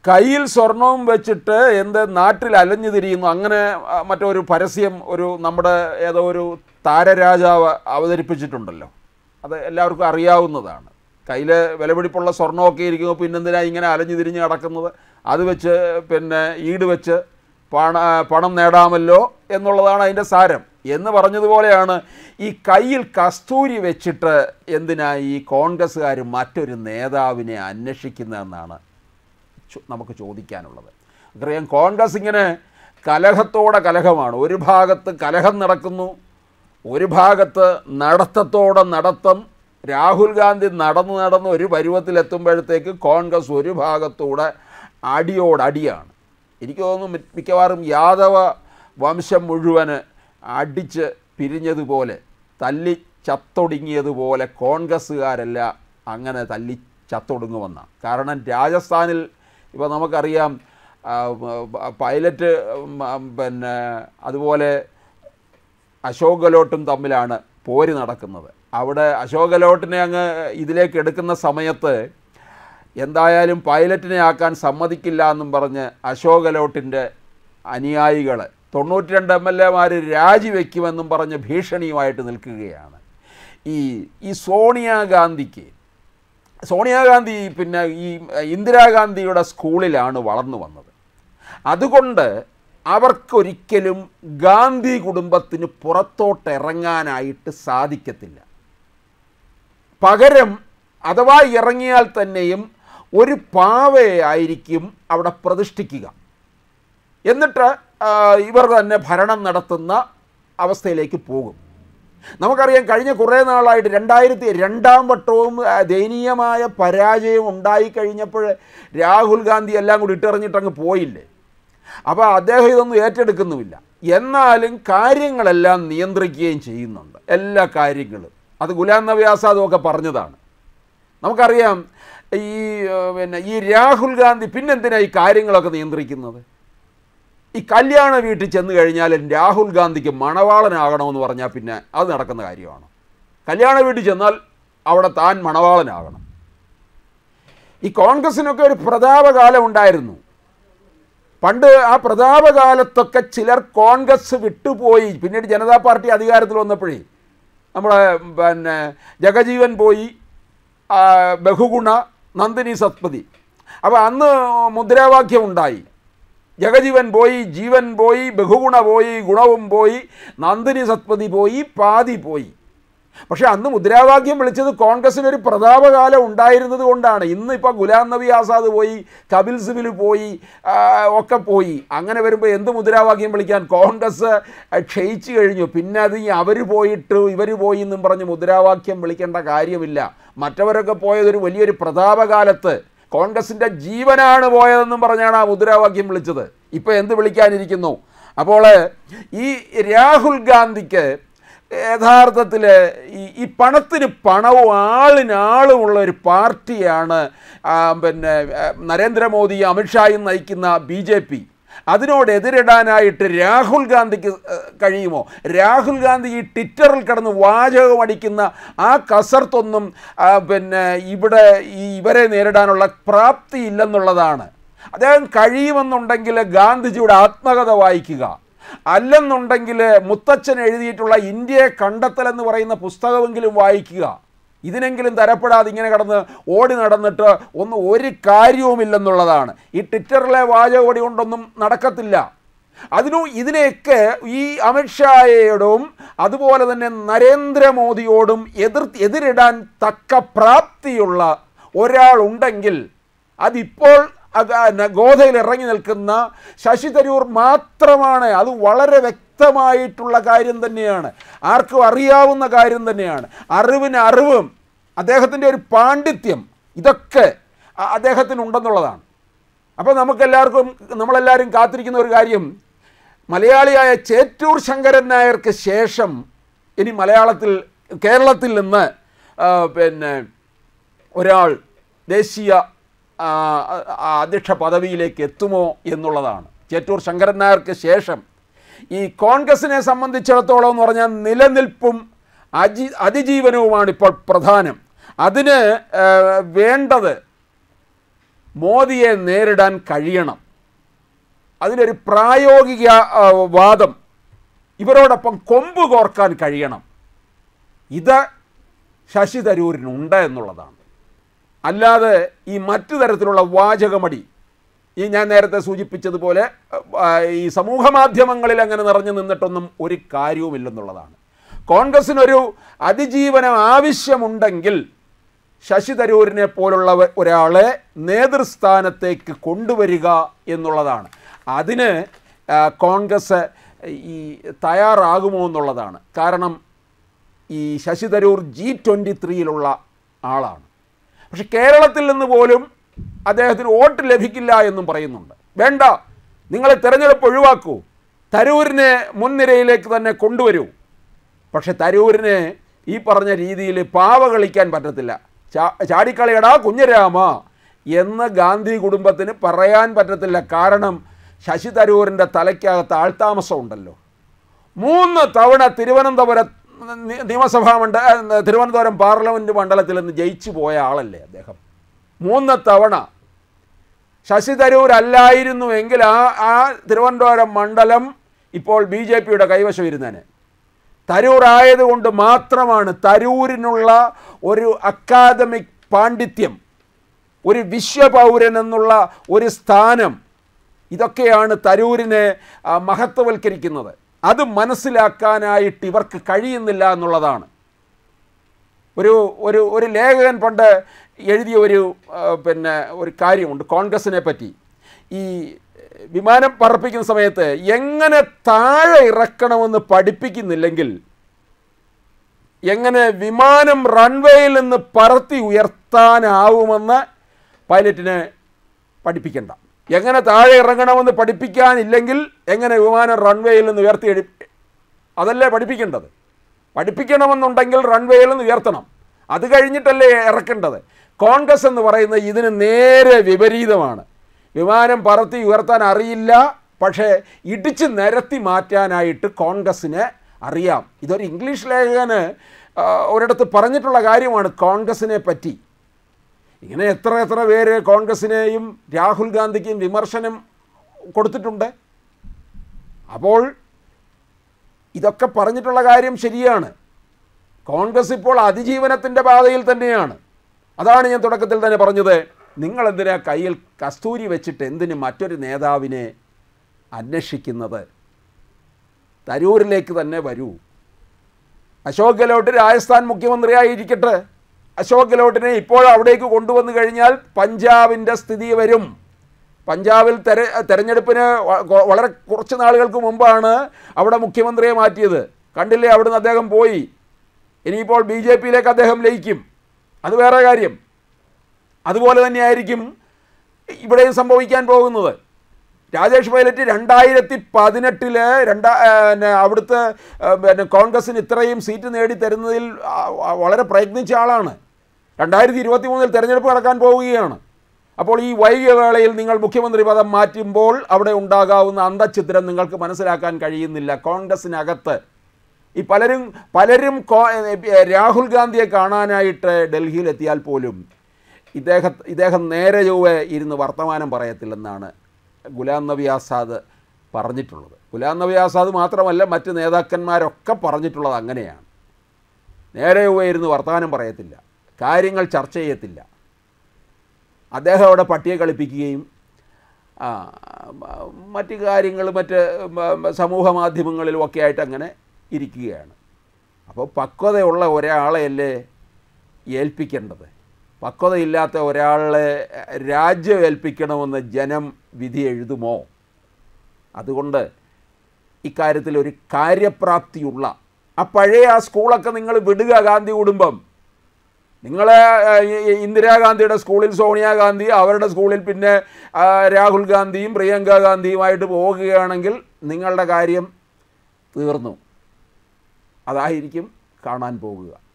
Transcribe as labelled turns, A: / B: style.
A: കയ്യിൽ സ്വർണവും വെച്ചിട്ട് എന്ത് നാട്ടിൽ അലഞ്ഞു തിരിയുന്നു അങ്ങനെ ആ, മറ്റൊരു പരസ്യം ഒരു നമ്മുടെ ഏതോ ഒരു താരരാജാവ് അവതരിപ്പിച്ചിട്ടുണ്ടല്ലോ അത് എല്ലാവർക്കും അറിയാവുന്നതാണ് കയ്യിൽ വിലപിടിപ്പുള്ള സ്വർണ്ണമൊക്കെ ഇരിക്കുമ്പോൾ പിന്നെന്തിനാ ഇങ്ങനെ അലഞ്ഞു തിരിഞ്ഞ് കിടക്കുന്നത് അത് വെച്ച് പിന്നെ ഈട് വെച്ച് പണ പണം നേടാമല്ലോ എന്നുള്ളതാണ് അതിൻ്റെ സാരം എന്ന് പറഞ്ഞതുപോലെയാണ് ഈ കയ്യിൽ കസ്തൂരി വെച്ചിട്ട് എന്തിനാ ഈ കോൺഗ്രസ്സുകാർ മറ്റൊരു നേതാവിനെ അന്വേഷിക്കുന്നതെന്നാണ് ചോ- നമുക്ക് ചോദിക്കാനുള്ളത് അറിയാം കോൺഗ്രസ് ഇങ്ങനെ കലഹത്തോടെ കലഹമാണ് ഒരു ഭാഗത്ത് കലഹം നടക്കുന്നു ഒരു ഭാഗത്ത് നടത്തത്തോടെ നടത്തം രാഹുൽ ഗാന്ധി നടന്ന് നടന്ന് ഒരു പരുവത്തിലെത്തുമ്പോഴത്തേക്ക് കോൺഗ്രസ് ഒരു ഭാഗത്തൂടെ അടിയോടടിയാണ് എനിക്ക് തോന്നുന്നു മി- മിക്കവാറും യാദവ വംശം മുഴുവന് അടിച്ച് പിരിഞ്ഞതുപോലെ തല്ലി ചത്തൊടുങ്ങിയതുപോലെ കോൺഗ്രസ്സുകാരെല്ലാം അങ്ങനെ തല്ലി ചത്തൊടുങ്ങുമെന്നാണ് കാരണം രാജസ്ഥാനിൽ ഇപ്പോൾ നമുക്കറിയാം ആ, ബ- പൈലറ്റ് ഉം, ആ, പിന്നെ അതുപോലെ അശോക് ഗെലോട്ടും തമ്മിലാണ് പോര് നടക്കുന്നത് അവിടെ അശോക് ഗെലോട്ടിനെ അങ്ങ് ഇതിലേക്ക് എടുക്കുന്ന സമയത്ത് എന്തായാലും പൈലറ്റിനെ ആക്കാൻ സമ്മതിക്കില്ല എന്നും പറഞ്ഞ് അശോക് ഗെലോട്ടിൻ്റെ അനുയായികൾ തൊണ്ണൂറ്റി രണ്ട് എം എൽ എമാർ രാജിവെക്കുമെന്നും പറഞ്ഞ് ഭീഷണിയുമായിട്ട് നിൽക്കുകയാണ് ഈ ഈ സോണിയാഗാന്ധിക്ക് സോണിയാഗാന്ധി പിന്നെ ഈ ഇന്ദിരാഗാന്ധിയുടെ സ്കൂളിലാണ് വളർന്നു വന്നത് അതുകൊണ്ട് അവർക്കൊരിക്കലും ഗാന്ധി കുടുംബത്തിന് പുറത്തോട്ടിറങ്ങാനായിട്ട് സാധിക്കത്തില്ല പകരം അഥവാ ഇറങ്ങിയാൽ തന്നെയും ഒരു പാവയായിരിക്കും അവിടെ പ്രതിഷ്ഠിക്കുക എന്നിട്ട് ആ, ഇവർ തന്നെ ഭരണം നടത്തുന്ന അവസ്ഥയിലേക്ക് പോകും നമുക്കറിയാം കഴിഞ്ഞ കുറേ നാളായിട്ട് രണ്ടായിരത്തി രണ്ടാം വട്ടവും ആ, ദയനീയമായ പരാജയം ഉണ്ടായിക്കഴിഞ്ഞപ്പോൾ രാഹുൽ ഗാന്ധി എല്ലാം കൂടി ഇട്ടെറിഞ്ഞിട്ട് അങ്ങ് പോയില്ലേ അപ്പോൾ അദ്ദേഹം ഇതൊന്നും ഏറ്റെടുക്കുന്നുമില്ല എന്നാലും കാര്യങ്ങളെല്ലാം നിയന്ത്രിക്കുകയും ചെയ്യുന്നുണ്ട് എല്ലാ കാര്യങ്ങളും അത് ഗുലാം നബി ആസാദും ഒക്കെ പറഞ്ഞതാണ് നമുക്കറിയാം ഈ ഏഹ്, പിന്നെ ഈ രാഹുൽ ഗാന്ധി പിന്നെന്തിനാ ഈ കാര്യങ്ങളൊക്കെ നിയന്ത്രിക്കുന്നത് ഈ കല്യാണ വീട്ടിൽ ചെന്ന് കഴിഞ്ഞാൽ രാഹുൽ ഗാന്ധിക്ക് മണവാളനാകണമെന്ന് പറഞ്ഞാൽ പിന്നെ അത് നടക്കുന്ന കാര്യമാണ് കല്യാണ വീട്ടിൽ ചെന്നാൽ അവിടെ താൻ മണവാളനാകണം ഈ കോൺഗ്രസിനൊക്കെ ഒരു പ്രതാപകാലം ഉണ്ടായിരുന്നു പണ്ട് ആ പ്രതാപകാലത്തൊക്കെ ചിലർ കോൺഗ്രസ് വിട്ടുപോയി പിന്നീട് ജനതാ പാർട്ടി അധികാരത്തിൽ വന്നപ്പോഴേ നമ്മുടെ പിന്നെ ജഗജീവൻ പോയി ആ, ബഹുഗുണ നന്ദിനി സത്പതി അപ്പോൾ അന്ന് മുദ്രാവാക്യം ഉണ്ടായി ജഗജീവൻ പോയി ജീവൻ പോയി ബഹുഗുണ പോയി ഗുണവും പോയി നന്ദിനി സത്പതി പോയി പാതി പോയി പക്ഷേ അന്ന് മുദ്രാവാക്യം വിളിച്ചത് കോൺഗ്രസിന് ഒരു പ്രതാപകാലം ഉണ്ടായിരുന്നത് കൊണ്ടാണ് ഇന്ന് ഇപ്പോൾ ഗുലാം നബി ആസാദ് പോയി കപിൽ സിബിൽ പോയി ആ, ഒക്കെ പോയി അങ്ങനെ വരുമ്പോൾ എന്ത് മുദ്രാവാക്യം വിളിക്കാൻ കോൺഗ്രസ് ക്ഷയിച്ചു കഴിഞ്ഞു പിന്നെ അത് ഈ അവർ പോയിട്ട് ഇവർ പോയി എന്നും പറഞ്ഞ് മുദ്രാവാക്യം വിളിക്കേണ്ട കാര്യമില്ല മറ്റവരൊക്കെ പോയതൊരു വലിയൊരു പ്രതാപകാലത്ത് കോൺഗ്രസിൻ്റെ ജീവനാണ് പോയതെന്നും പറഞ്ഞാണ് ആ മുദ്രാവാക്യം വിളിച്ചത് ഇപ്പോൾ എന്ത് വിളിക്കാനിരിക്കുന്നു അപ്പോൾ ഈ രാഹുൽ ഗാന്ധിക്ക് യഥാർത്ഥത്തിൽ ഈ ഈ പണത്തിന് പണവും ആളിന് ആളുമുള്ള ഒരു പാർട്ടിയാണ് ആ, പിന്നെ ആ, നരേന്ദ്രമോദി അമിത്ഷായും നയിക്കുന്ന ബി ജെ പി അതിനോട് എതിരിടാനായിട്ട് രാഹുൽ ഗാന്ധിക്ക് ഏഹ്, കഴിയുമോ രാഹുൽ ഗാന്ധി ഈ ട്വിറ്ററിൽ കിടന്ന് വാചകം അടിക്കുന്ന ആ കസർത്തൊന്നും ആ, പിന്നെ ഇവിടെ ഈ ഇവരെ നേരിടാനുള്ള പ്രാപ്തി ഇല്ലെന്നുള്ളതാണ് അദ്ദേഹം കഴിയുമെന്നുണ്ടെങ്കിൽ ഗാന്ധിജിയുടെ ആത്മകഥ വായിക്കുക അല്ലെന്നുണ്ടെങ്കിൽ മുത്തച്ഛൻ എഴുതിയിട്ടുള്ള ഇന്ത്യയെ കണ്ടെത്തൽ എന്ന് പറയുന്ന പുസ്തകമെങ്കിലും വായിക്കുക ഇതിനെങ്കിലും തരപ്പെടാതെ ഇങ്ങനെ കടന്ന് ഓടി നടന്നിട്ട് ഒന്നും ഒരു കാര്യവുമില്ലെന്നുള്ളതാണ് ഈ ട്വിറ്ററിലെ വാചകോടി കൊണ്ടൊന്നും നടക്കത്തില്ല അതിനു ഇതിനെയൊക്കെ ഈ അമിത്ഷായോടും അതുപോലെ തന്നെ നരേന്ദ്രമോദിയോടും എതിർ എതിരിടാൻ തക്ക പ്രാപ്തിയുള്ള ഒരാളുണ്ടെങ്കിൽ അതിപ്പോൾ അത് ന- ഗോതയിൽ ഇറങ്ങി നിൽക്കുന്ന ശശി തരൂർ മാത്രമാണ് അത് വളരെ വ്യക്തമായിട്ടുള്ള കാര്യം തന്നെയാണ് ആർക്കും അറിയാവുന്ന കാര്യം തന്നെയാണ് അറിവിന് അറിവും അദ്ദേഹത്തിൻ്റെ ഒരു പാണ്ഡിത്യം ഇതൊക്കെ അ- അദ്ദേഹത്തിനുണ്ടെന്നുള്ളതാണ് അപ്പോൾ നമുക്കെല്ലാവർക്കും നമ്മളെല്ലാവരും കാത്തിരിക്കുന്ന ഒരു കാര്യം മലയാളിയായ ചേറ്റൂർ ശങ്കരൻ നായർക്ക് ശേഷം ഇനി മലയാളത്തിൽ കേരളത്തിൽ നിന്ന് ആ, പിന്നെ ഒരാൾ ദേശീയ ആ, ആ, അധ്യക്ഷ പദവിയിലേക്ക് എത്തുമോ എന്നുള്ളതാണ് ചേറ്റൂർ ശങ്കരൻ നായർക്ക് ശേഷം ഈ കോൺഗ്രസിനെ സംബന്ധിച്ചിടത്തോളം എന്ന് പറഞ്ഞാൽ നിലനിൽപ്പും അജി അതിജീവനവുമാണ് ഇപ്പോൾ പ്രധാനം അതിന് ആ, വേണ്ടത് മോദിയെ നേരിടാൻ കഴിയണം അതിനൊരു പ്രായോഗിക ആ, വാദം ഇവരോടൊപ്പം കൊമ്പ് കോർക്കാൻ കഴിയണം ഇത് ശശി തരൂരിനുണ്ട് എന്നുള്ളതാണ് അല്ലാതെ ഈ മറ്റു തരത്തിലുള്ള വാചകമടി ഈ ഞാൻ നേരത്തെ സൂചിപ്പിച്ചതുപോലെ ആ, ഈ സമൂഹ മാധ്യമങ്ങളിൽ അങ്ങനെ നിറഞ്ഞു നിന്നിട്ടൊന്നും ഒരു കാര്യവുമില്ലെന്നുള്ളതാണ് കോൺഗ്രസിനൊരു അതിജീവനം ആവശ്യമുണ്ടെങ്കിൽ ശശി തരൂരിനെ പോലുള്ള ഒരാളെ നേതൃസ്ഥാനത്തേക്ക് കൊണ്ടുവരിക എന്നുള്ളതാണ് അതിന് ആ, കോൺഗ്രസ് ഈ തയ്യാറാകുമോ എന്നുള്ളതാണ് കാരണം ഈ ശശി തരൂർ ജി ട്വൻ്റി ത്രീയിലുള്ള ആളാണ് പക്ഷെ കേരളത്തിൽ നിന്ന് പോലും അദ്ദേഹത്തിന് വോട്ട് ലഭിക്കില്ല എന്നും പറയുന്നുണ്ട് വേണ്ട നിങ്ങൾ തിരഞ്ഞെടുപ്പ് ഒഴിവാക്കൂ തരൂരിനെ മുൻനിരയിലേക്ക് തന്നെ കൊണ്ടുവരൂ പക്ഷെ തരൂരിന് ഈ പറഞ്ഞ രീതിയിൽ പാവ കളിക്കാൻ പറ്റത്തില്ല ചാ ചാടിക്കളിയടാ കുഞ്ഞരാമ എന്ന് ഗാന്ധി കുടുംബത്തിന് പറയാൻ പറ്റത്തില്ല കാരണം ശശി തരൂരിൻ്റെ തലയ്ക്കകത്ത് ആൾതാമസം ഉണ്ടല്ലോ മൂന്ന് തവണ തിരുവനന്തപുരം നി- നിയമസഭാ മണ്ഡ ഏ, തിരുവനന്തപുരം പാർലമെൻറ്റ് മണ്ഡലത്തിൽ നിന്ന് ജയിച്ചു പോയ ആളല്ലേ അദ്ദേഹം മൂന്ന് തവണ ശശി തരൂർ അല്ലായിരുന്നു എങ്കിൽ ആ ആ തിരുവനന്തപുരം മണ്ഡലം ഇപ്പോൾ ബി ജെ പിയുടെ കൈവശം ഇരുന്നേനെ തരൂർ ആയതുകൊണ്ട് മാത്രമാണ് തരൂരിനുള്ള ഒരു അക്കാദമിക് പാണ്ഡിത്യം ഒരു വിശ്വപൗരൻ എന്നുള്ള ഒരു സ്ഥാനം ഇതൊക്കെയാണ് തരൂരിനെ ആ, മഹത്വവൽക്കരിക്കുന്നത് അത് മനസ്സിലാക്കാനായിട്ട് ഇവർക്ക് കഴിയുന്നില്ല എന്നുള്ളതാണ് ഒരു ഒരു ഒരു ലേഖകൻ പണ്ട് എഴുതിയ ഒരു ആ, പിന്നെ ഒരു കാര്യമുണ്ട് കോൺഗ്രസിനെ പറ്റി ഈ വിമാനം പറപ്പിക്കുന്ന സമയത്ത് എങ്ങനെ താഴെ ഇറക്കണമെന്ന് പഠിപ്പിക്കുന്നില്ലെങ്കിൽ എങ്ങനെ വിമാനം റൺവേയിൽ നിന്ന് പറത്തി ഉയർത്താനാവുമെന്ന് പൈലറ്റിനെ പഠിപ്പിക്കണ്ട എങ്ങനെ താഴെ ഇറങ്ങണമെന്ന് പഠിപ്പിക്കാനില്ലെങ്കിൽ എങ്ങനെ വിമാനം റൺവേയിൽ നിന്ന് ഉയർത്തി എഴി അതല്ലേ പഠിപ്പിക്കേണ്ടത് പഠിപ്പിക്കണമെന്നുണ്ടെങ്കിൽ റൺവേയിൽ നിന്ന് ഉയർത്തണം അത് കഴിഞ്ഞിട്ടല്ലേ ഇറക്കേണ്ടത് കോൺഗ്രസ് എന്ന് പറയുന്നത് ഇതിന് നേരെ വിപരീതമാണ് വിമാനം പറത്തി ഉയർത്താൻ അറിയില്ല പക്ഷേ ഇടിച്ച് നിരത്തി മാറ്റാനായിട്ട് കോൺഗ്രസ്സിന് അറിയാം ഇതൊരു ഇംഗ്ലീഷ് ലേഖകന് ആ, ഒരിടത്ത് പറഞ്ഞിട്ടുള്ള കാര്യമാണ് കോൺഗ്രസിനെ പറ്റി ഇങ്ങനെ എത്ര എത്ര പേര് കോൺഗ്രസിനെയും രാഹുൽ ഗാന്ധിക്കും വിമർശനം കൊടുത്തിട്ടുണ്ട് അപ്പോൾ ഇതൊക്കെ പറഞ്ഞിട്ടുള്ള കാര്യം ശരിയാണ് കോൺഗ്രസ് ഇപ്പോൾ അതിജീവനത്തിൻ്റെ പാതയിൽ തന്നെയാണ് അതാണ് ഞാൻ തുടക്കത്തിൽ തന്നെ പറഞ്ഞത് നിങ്ങളെന്തിനാ കയ്യിൽ കസ്തൂരി വെച്ചിട്ട് എന്തിന് മറ്റൊരു നേതാവിനെ അന്വേഷിക്കുന്നത് തരൂരിലേക്ക് തന്നെ വരൂ അശോക് ഗെഹ്ലോട്ട് രാജസ്ഥാൻ മുഖ്യമന്ത്രിയായിരിക്കട്ടെ അശോക് ഗെഹ്ലോട്ടിനെ ഇപ്പോൾ അവിടേക്ക് കൊണ്ടുവന്നു കഴിഞ്ഞാൽ പഞ്ചാബിൻ്റെ സ്ഥിതി വരും പഞ്ചാബിൽ തെര തെരഞ്ഞെടുപ്പിന് വ- കൊ- വളരെ കുറച്ച് നാളുകൾക്ക് മുമ്പാണ് അവിടെ മുഖ്യമന്ത്രിയെ മാറ്റിയത് കണ്ടില്ലേ അവിടുന്ന് അദ്ദേഹം പോയി ഇനിയിപ്പോൾ ബി ജെ പിയിലേക്ക് അദ്ദേഹം ലയിക്കും അത് വേറെ കാര്യം അതുപോലെ തന്നെയായിരിക്കും ഇവിടെയും സംഭവിക്കാൻ പോകുന്നത് രാജേഷ് പൈലറ്റ് രണ്ടായിരത്തി പതിനെട്ടില് രണ്ടാ ആ, പിന്നെ അവിടുത്തെ ആ, പിന്നെ കോൺഗ്രസിന് ഇത്രയും സീറ്റ് നേടി തരുന്നതിൽ ആ, ആ, വളരെ പ്രയത്നിച്ച ആളാണ് രണ്ടായിരത്തി ഇരുപത്തി മൂന്നിൽ തെരഞ്ഞെടുപ്പ് നടക്കാൻ പോവുകയാണ് അപ്പോൾ ഈ വൈകിയ വേളയിൽ നിങ്ങൾ മുഖ്യമന്ത്രി പദം മാറ്റുമ്പോൾ അവിടെ ഉണ്ടാകാവുന്ന അന്തഛിദ്രം നിങ്ങൾക്ക് മനസ്സിലാക്കാൻ കഴിയുന്നില്ല കോൺഗ്രസിനകത്ത് ഈ പലരും പലരും കോ- ഏ, രാഹുൽ ഗാന്ധിയെ കാണാനായിട്ട് ഡൽഹിയിലെത്തിയാൽ പോലും ഇദ്ദേഹം ഇദ്ദേഹം നേരെ ചൊവ്വെ ഇരുന്ന് വർത്തമാനം പറയത്തില്ലെന്നാണ് ഗുലാം നബി ആസാദ് പറഞ്ഞിട്ടുള്ളത് ഗുലാം നബി ആസാദ് മാത്രമല്ല മറ്റ് നേതാക്കന്മാരൊക്കെ പറഞ്ഞിട്ടുള്ളത് അങ്ങനെയാണ് നേരെ ചൊവ്വെ ഇരുന്ന് വർത്തമാനം പറയത്തില്ല കാര്യങ്ങൾ ചർച്ച ചെയ്യത്തില്ല അദ്ദേഹം അവിടെ പട്ടിയെ കളിപ്പിക്കുകയും ആ, മ- മറ്റ് കാര്യങ്ങൾ മറ്റ് മ- സമൂഹ മാധ്യമങ്ങളിലും ഒക്കെ ആയിട്ട് അങ്ങനെ ഇരിക്കുകയാണ് അപ്പോൾ പക്വതയുള്ള ഒരാളെയല്ലേ ഏൽപ്പിക്കേണ്ടത് പക്വതയില്ലാത്ത ഒരാളെ രാജ്യം ഏൽപ്പിക്കണമെന്ന് ജനം വിധി എഴുതുമോ അതുകൊണ്ട് ഇക്കാര്യത്തിൽ ഒരു കാര്യപ്രാപ്തിയുള്ള ആ പഴയ ആ സ്കൂളൊക്കെ നിങ്ങൾ വിടുക ഗാന്ധി കുടുംബം നിങ്ങൾ ഇന്ദിരാഗാന്ധിയുടെ സ്കൂളിൽ സോണിയാഗാന്ധി അവരുടെ സ്കൂളിൽ പിന്നെ ആ, രാഹുൽ ഗാന്ധിയും പ്രിയങ്ക ഗാന്ധിയുമായിട്ട് പോവുകയാണെങ്കിൽ നിങ്ങളുടെ കാര്യം തീർന്നു അതായിരിക്കും കാണാൻ പോകുക